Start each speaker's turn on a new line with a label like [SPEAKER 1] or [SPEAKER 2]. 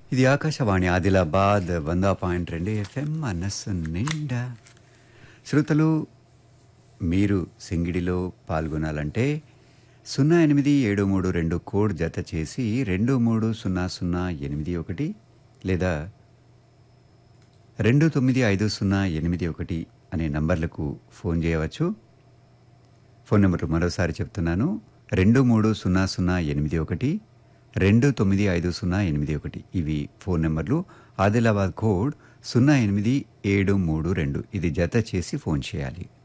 [SPEAKER 1] ఇది ఆకాశవాణి ఆదిలాబాద్ వంద పాయింట్ రెండు ఎఫ్ఎం మనస్సు నిండా శ్రోతలు మీరు సింగిడిలో పాల్గొనాలంటే సున్నా ఎనిమిది ఏడు మూడు రెండు కోడ్ జత చేసి రెండు మూడు సున్నా సున్నా ఎనిమిది ఒకటి లేదా రెండు తొమ్మిది ఐదు సున్నా ఎనిమిది ఒకటి అనే నంబర్లకు ఫోన్ చేయవచ్చు ఫోన్ నెంబర్లు మరోసారి చెప్తున్నాను రెండు మూడు సున్నా సున్నా ఎనిమిది ఒకటి రెండు తొమ్మిది ఐదు సున్నా ఎనిమిది ఒకటి ఇవి ఫోన్ నెంబర్లు ఆదిలాబాద్ కోడ్ సున్నా ఎనిమిది ఏడు మూడు రెండు ఇది జత చేసి ఫోన్ చేయాలి